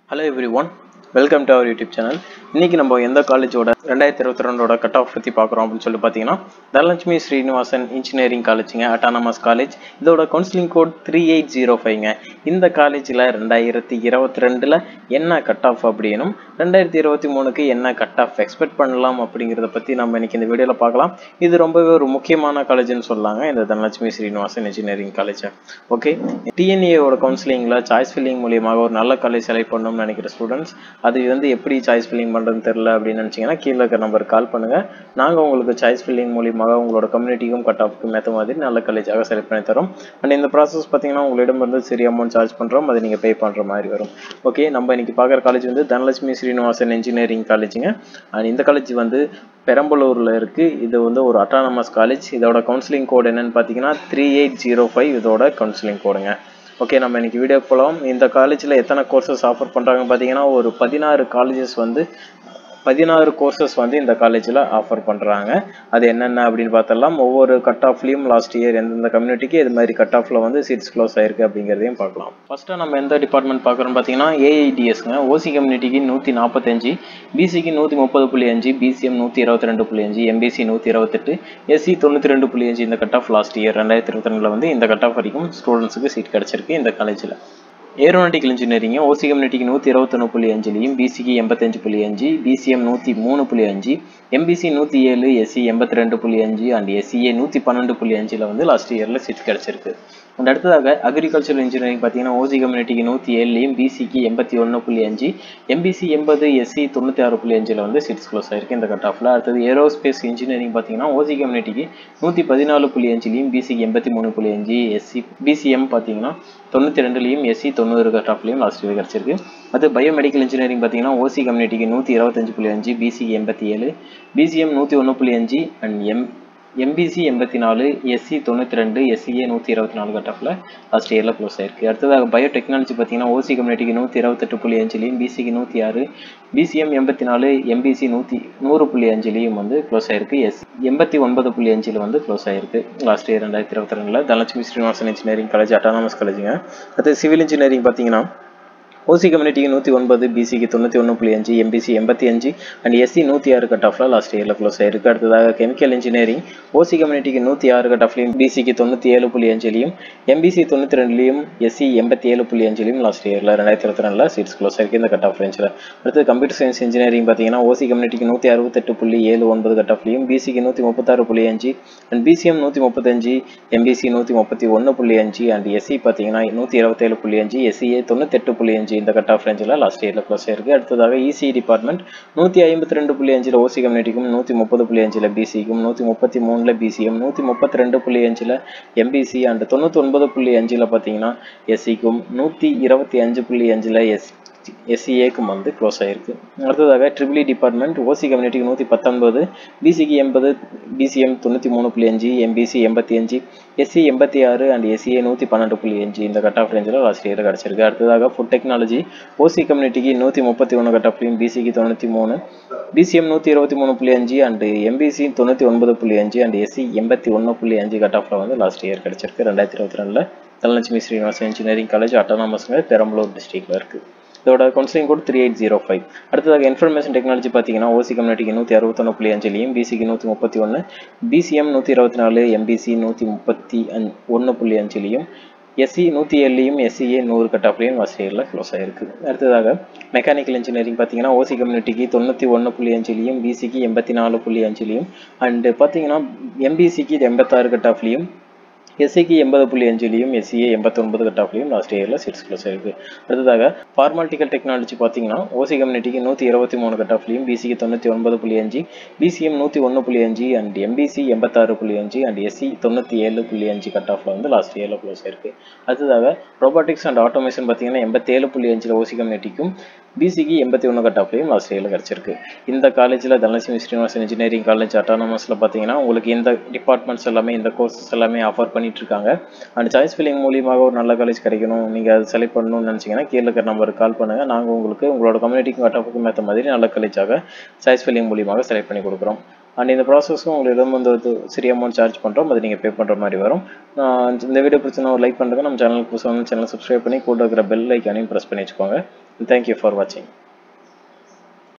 hello everyone welcome to our YouTube channel இன்னைக்கு நம்ம எந்த காலேஜோட ரெண்டாயிரத்தி இருபத்தி ரெண்டோட கட் ஆஃப் பற்றி பார்க்குறோம் அப்படின்னு சொல்லி பார்த்தீங்கன்னா தனலட்சுமி ஸ்ரீனிவாசன் இன்ஜினியரிங் காலேஜுங்க அட்டானமஸ் காலேஜ் இதோட counselling code three eight zero ஃபைவ்ங்க இந்த காலேஜில் ரெண்டாயிரத்தி இருபத்தி ரெண்டில் என்ன கட் ஆஃப் அப்படின்னும் ரெண்டாயிரத்தி இருபத்தி மூணுக்கு என்ன கட் ஆஃப் எக்ஸ்பெக்ட் பண்ணலாம் அப்படிங்கிறத பற்றி நம்ம இன்னைக்கு இந்த வீடியோவில் பார்க்கலாம் இது ரொம்பவே ஒரு முக்கியமான காலேஜ்னு சொல்லாங்க இந்த Dhanalakshmi Srinivasan engineering college okay டிஎன்ஏவோட கவுன்சிலிங்கில் சாய்ஸ் ஃபில்லிங் மூலியமாக ஒரு நல்ல காலேஜ் செலக்ட் பண்ணணும்னு நினைக்கிற ஸ்டூடெண்ட்ஸ் அது வந்து எப்படி சாய்ஸ் ஃபில்லிங் பண்ணுறதுன்னு தெரில அப்படின்னு நினச்சிங்கன்னா கீழே இருக்க நம்பருக்கு கால் பண்ணுங்கள் நாங்கள் உங்களுக்கு சாய்ஸ் ஃபில்லிங் மூலியமாக உங்களோட கம்யூனிட்டிக்கும் கட் ஆஃப்க்கும் ஏற்ற மாதிரி நல்ல காலேஜாக செலக்ட் பண்ணி தரோம் அண்ட் இந்த ப்ராசஸ் பார்த்தீங்கன்னா உங்களிடம் வந்து சரி அமௌண்ட் சார்ஜ் பண்ணுறோம் அதை நீங்கள் பே பண்ணுற மாதிரி வரும் ஓகே நம்ம இன்னைக்கு பார்க்குற காலேஜ் வந்து தனலட்சுமி ஸ்ரீனிவாசன் இன்ஜினியரிங் காலேஜுங்க அண்ட் இந்த காலேஜ் வந்து பெரம்பலூரில் இருக்குது இது வந்து ஒரு அட்டானமஸ் காலேஜ் இதோட கவுன்சிலிங் கோட் என்னன்னு பார்த்தீங்கன்னா த்ரீ எயிட் ஜீரோ ஃபைவ் இதோட கவுன்சிலிங் கோடுங்க ஓகே நம்ம இன்னைக்கு வீடியோ போகலாம் இந்த காலேஜில் எத்தனை கோர்சஸ் ஆஃபர் பண்ணுறாங்கன்னு பார்த்தீங்கன்னா ஒரு பதினாறு காலேஜஸ் வந்து பதினாறு கோர்சஸ் வந்து இந்த காலேஜில் ஆஃபர் பண்ணுறாங்க அது என்னென்ன அப்படின்னு பார்த்தலாம் ஒவ்வொரு கட் ஆஃப்லையும் லாஸ்ட் இயர் எந்தெந்த கம்யூனிட்டிக்கு இது மாதிரி கட் ஆஃபில் வந்து சீட்ஸ் க்ளோஸ் ஆயிருக்கு அப்படிங்கிறதையும் பார்க்கலாம் ஃபஸ்ட்டு நம்ம எந்த டிபார்ட்மெண்ட் பார்க்குறோம் பார்த்தீங்கன்னா ஏஐடிஎஸ்ங்க ஓசி கம்யூனிட்டிக்கு நூற்றி நாற்பத்தஞ்சு பிசிக்கு நூற்றி முப்பது புள்ளி அஞ்சு பிசிஎம் நூற்றி இருபத்தி ரெண்டு புள்ளி அஞ்சு எம்பிசி நூற்றி இருபத்தெட்டு எஸ்சி தொண்ணூற்றி ரெண்டு புள்ளி அஞ்சு இந்த கட் ஆஃப் லாஸ்ட் இயர் ரெண்டாயிரத்தி இருபத்தி ரெண்டில் வந்து இந்த கட் ஆஃப் வரைக்கும் ஸ்டூடெண்ட்ஸுக்கு சீட் கிடச்சிருக்கு இந்த காலேஜில் ஏரோநாட்டிக்கல் இன்ஜினியரிங் ஓசி கம்யூனிட்டிக்கு நூற்றி இருபத்தொன்று புள்ளி அஞ்சுலையும் பிசிக்கு எண்பத்தஞ்சு புள்ளி அஞ்சு பிசிஎம் நூற்றி மூணு புள்ளி அஞ்சு எம்பிசி நூற்றி ஏழு எஸ்சி எண்பத்தி ரெண்டு புள்ளி அஞ்சு அண்ட் எஸ்சிஏ நூற்றி பன்னெண்டு புள்ளி அஞ்சில் வந்து லாஸ்ட் இயரில் சீட் கிடச்சிருக்கு அண்ட் அடுத்ததாக அக்ரிகல்ச்சரல் இன்ஜினியரிங் பார்த்தீங்கன்னா ஓசி கம்யூனிட்டிக்கு நூற்றி ஏழுலையும் பிசிக்கு எண்பத்தி ஒன்று புள்ளி அஞ்சு எம்பிசி எண்பது எஸ்சி தொண்ணூற்றி ஆறு புள்ளி அஞ்சில் வந்து சீட்ஸ் க்ளோஸ் ஆயிருக்கு இந்த கட் ஆஃபில் அடுத்தது ஏரோஸ்பேஸ் இன்ஜினியரிங் பார்த்தீங்கன்னா ஓசி கம்யூனிட்டிக்கு நூற்றி பதினாலு புள்ளி அஞ்சுலையும் பிசிக்கு எண்பத்தி மூணு புள்ளி அஞ்சு எஸ்சி பிசிஎம் பார்த்தீங்கன்னா தொண்ணூற்றி ரெண்டுலையும் எஸ்சி தொண்ணூறு கட் ஆஃப்லையும் லாஸ்ட் இயர் கிடச்சிருக்கு அது பயோமெடிக்கல் இன்ஜினியரிங் பார்த்தீங்கன்னா ஓசி கம்யூனிட்டிக்கு நூற்றி இருபத்தஞ்சு புள்ளி அஞ்சு பிசிக்கு எண்பத்தி ஏழு பிசிஎம் நூற்றி ஒன்று புள்ளி அஞ்சு அண்ட் எம் எம்பிசி எண்பத்தி நாலு எஸ்சி தொண்ணூற்றி ரெண்டு எஸ்சிஏ நூற்றி இருபத்தி நாலு கட்டாஃபில் லாஸ்ட் இயரில் க்ளோஸ் ஆயிருக்கு அடுத்ததாக பயோடெக்னாலஜி பார்த்தீங்கன்னா ஓசி கம்யூனிட்டிக்கு நூற்றி இருபத்தெட்டு புள்ளி அஞ்சுலையும் பிசிக்கு நூற்றி ஆறு பிசிஎம் எண்பத்தி நாலு எம்பிசி நூற்றி நூறு புள்ளி அஞ்சுலையும் வந்து க்ளோஸ் ஆயிருக்கு எஸ் எண்பத்தி ஒன்பது புள்ளி அஞ்சில் வந்து க்ளோஸ் ஆயிருக்கு லாஸ்ட் இயர் ரெண்டாயிரத்தி இருபத்தி ரெண்டில் Dhanalakshmi Srinivasan engineering college autonomous காலேஜுங்க அடுத்து சிவில் இன்ஜினியரிங் பார்த்தீங்கன்னா ஓசி கம்யூனிட்டிக்கு நூற்றி ஒன்பது பிசிக்கு தொண்ணூற்றி ஒன்று புள்ளி அஞ்சு எம்பிசி எண்பத்தி அஞ்சு அண்ட் எஸ்சி நூற்றி ஆறு கட் ஆஃபில் லாஸ்ட் இயரில் க்ளோஸ் ஆயிருக்கு அடுத்ததாக கெமிக்கல் இன்ஜினியரிங் ஓசி கம்யூனிட்டிக்கு நூற்றி ஆறு கட் ஆஃப்லையும் பிசிக்கு தொண்ணூற்றி ஏழு புள்ளி அஞ்சுலையும் எம்பிசி தொண்ணூற்றி ரெண்டுலையும் எஸ்சி எண்பத்தி ஏழு புள்ளி அஞ்சுலையும் லாஸ்ட் இயரில் ரெண்டாயிரத்தி இருபத்தி ரெண்டில் சீட்ஸ் க்ளோஸ் ஆயிருக்கு இந்த கட் ஆஃப் ரேஞ்சில் அடுத்து கம்ப்யூட்டர் சயின்ஸ் இன்ஜினியரிங் பார்த்தீங்கன்னா ஓசி கம்யூனிட்டிக்கு நூற்றி அறுபத்தெட்டு புள்ளி ஏழு ஒன்பது கட் ஆஃப்லையும் பிசிக்கு நூற்றி முப்பத்தாறு புள்ளி அஞ்சு அண்ட் பிசிஎம் நூற்றி முப்பத்தஞ்சு எம்பிசி நூற்றி முப்பத்தி ஒன்று புள்ளி அஞ்சு அண்ட் எஸ்சி பார்த்தீங்கன்னா நூற்றி இருபத்தேழு புள்ளி அஞ்சு எஸ்சிஏ தொண்ணூத்தெட்டு புள்ளி அஞ்சு இந்த கட் ஆஃப் ரேஞ்சில் லாஸ்ட் இயரில் க்ளோஸ் ஆயிருக்கு அடுத்ததாக இசி டிபார்ட்மெண்ட் நூற்றி ஐம்பத்தி ரெண்டு புள்ளி அஞ்சில் ஓசி கம்யூனிட்டிக்கும் நூற்றி முப்பது புள்ளி அஞ்சில் பிசிக்கும் நூற்றி முப்பத்தி மூணில் பிசிஎம் நூற்றி முப்பத்தி ரெண்டு புள்ளி அஞ்சில் எம்பிசி அண்ட் தொண்ணூற்றி ஒன்பது புள்ளி அஞ்சில் பார்த்தீங்கன்னா எஸ்சிக்கும் நூற்றி இருபத்தி அஞ்சு புள்ளி அஞ்சில் எஸ் எஸ்சிஏக்கும் வந்து க்ளோஸ் ஆயிருக்கு அடுத்ததாக ட்ரிபிளி டிபார்ட்மெண்ட் ஓசி கம்யூனிட்டிக்கு நூற்றி பத்தொன்பது பிசிக்கு எண்பது பிசிஎம் தொண்ணூற்றி மூணு புள்ளி அஞ்சு எம்பிசி எண்பத்தி அஞ்சு எஸ்சி எண்பத்தி ஆறு அண்ட் எஸ்சிஏ நூற்றி பன்னெண்டு புள்ளி அஞ்சு இந்த கட் ஆஃப் ரேஞ்சில் லாஸ்ட் இயர் கிடச்சிருக்கு அடுத்ததாக ஃபுட் டெக்னாலஜி ஓசி கம்யூனிட்டிக்கு நூற்றி முப்பத்தி ஒன்று கட் ஆஃப்லையும் பிசிக்கு தொண்ணூற்றி மூணு பிசிஎம் நூற்றி இருபத்தி மூணு புள்ளி அஞ்சு அண்டு எம்பிசி தொண்ணூற்றி ஒன்பது புள்ளி அஞ்சு அண்ட் எஸ்சி எண்பத்தி ஒன்று புள்ளி அஞ்சு கட் ஆஃபில் வந்து லாஸ்ட் இயர் கிடச்சிருக்கு ரெண்டாயிரத்தி இருபத்தி ரெண்டில் தனலட்சுமி ஸ்ரீனிவாசன் இன்ஜினியரிங் காலேஜ் அட்டானமஸ்ங்க பெரம்பலூர் டிஸ்ட்ரிக்டில் இருக்குது இதோட counselling code three eight zero five அடுத்ததாக இன்ஃபர்மேஷன் டெக்னாலஜி பார்த்தீங்கன்னா ஓசி கம்யூனிட்டிக்கு நூற்றி அறுபத்தொன்று புள்ளி அஞ்சுலையும் பிசிக்கு நூற்றி முப்பத்தி ஒன்று பிசிஎம் நூற்றி இருபத்தி நாலு எம்பிசி நூற்றி முப்பத்தி அஞ் ஒன்று புள்ளி அஞ்சுலையும் எஸ்சி நூற்றி ஏழுலையும் எஸ்சிஏ நூறு கட் ஆஃப்லையும் லாஸ்ட் இயரில் க்ளோஸ் ஆயிருக்கு அடுத்ததாக மெக்கானிக்கல் இன்ஜினியரிங் பார்த்தீங்கன்னா ஓசி கம்யூனிட்டிக்கு தொண்ணூற்றி ஒன்று புள்ளி அஞ்சுலையும் பிசிக்கு எண்பத்தி நாலு புள்ளி அஞ்சுலையும் அண்டு பார்த்தீங்கன்னா எம்பிசிக்கு எண்பத்தாறு கட் ஆஃப்லையும் எஸ்சிக்கு எண்பது புள்ளி அஞ்சுலையும் எஸ்சிஏ எண்பத்தொன்பது கட் ஆஃப்லையும் லாஸ்ட் இயரில் சீட்ஸ் க்ளோஸ் ஆயிருக்கு அடுத்ததாக ஃபார்மாலிட்டிக்கல் டெக்னாலஜி பார்த்தீங்கன்னா ஓசி கம்யூனிட்டிக்கு நூற்றி இருபத்தி மூணு கட் ஆஃப்லையும் பிசிக்கு தொண்ணூற்றி ஒன்பது புள்ளி அஞ்சு பிசிஎம் நூற்றி ஒன்று புள்ளி அஞ்சு அண்ட் எம்பிசி எண்பத்தாறு புள்ளி அஞ்சு அண்ட் எஸ்சி தொண்ணூற்றி ஏழு புள்ளி அஞ்சு கட் ஆஃபில் வந்து லாஸ்ட் இயரில் க்ளோஸ் ஆயிருக்கு அடுத்ததாக ரோபோட்டிக்ஸ் அண்ட் ஆட்டோமேஷன் பார்த்தீங்கன்னா எண்பத்தேழு புள்ளி அஞ்சில் ஓசி கம்யூனிட்டிக்கும் பிசிக்கு எண்பத்தி ஒன்று கட் ஆஃப்லையும் லாஸ்ட் இயரில் கிடச்சிருக்கு இந்த காலேஜில் தனலட்சுமி ஸ்ரீனிவாசன் இன்ஜினியரிங் காலேஜ் அட்டானமஸில் பார்த்தீங்கன்னா உங்களுக்கு இந்த டிபார்ட்மெண்ட்ஸ் எல்லாமே இந்த கோர்சஸ் எல்லாமே ஆஃபர் பண்ணிட்டு இருக்காங்க அண்ட் சாய்ஸ் ஃபில்லிங் மூலியமாக ஒரு நல்ல காலேஜ் கிடைக்கணும் நீங்கள் அதை செலக்ட் பண்ணணும்னு நினச்சிங்கன்னா கீழே இருக்கிற நம்பருக்கு கால் பண்ணுங்கள் நாங்கள் உங்களுக்கு உங்களோட கம்யூனிட்டிக்கும் கட் ஆஃபுக்கும் ஏற்ற மாதிரி நல்ல காலேஜாக சாய்ஸ் ஃபில்லிங் மூலியமாக செலக்ட் பண்ணி கொடுக்குறோம் அண்ட் இந்த ப்ராசஸ்க்கும் உங்களிடம் வந்து ஒரு சிறிய அமௌண்ட் சார்ஜ் பண்ணுறோம் அது நீங்கள் பே பண்ணுற மாதிரி வரும் ஆஹ் இந்த வீடியோ பிடிச்சினா ஒரு லைக் பண்ணுறேங்க நம்ம சேனலுக்கு புதுசாக சேனல் சப்ஸ்கிரைப் பண்ணி கூட இருக்கிற பெல் ஐக்கானையும் ப்ரெஸ் பண்ணி வச்சுக்கோங்க தேங்க்யூ ஃபார் வாட்சிங்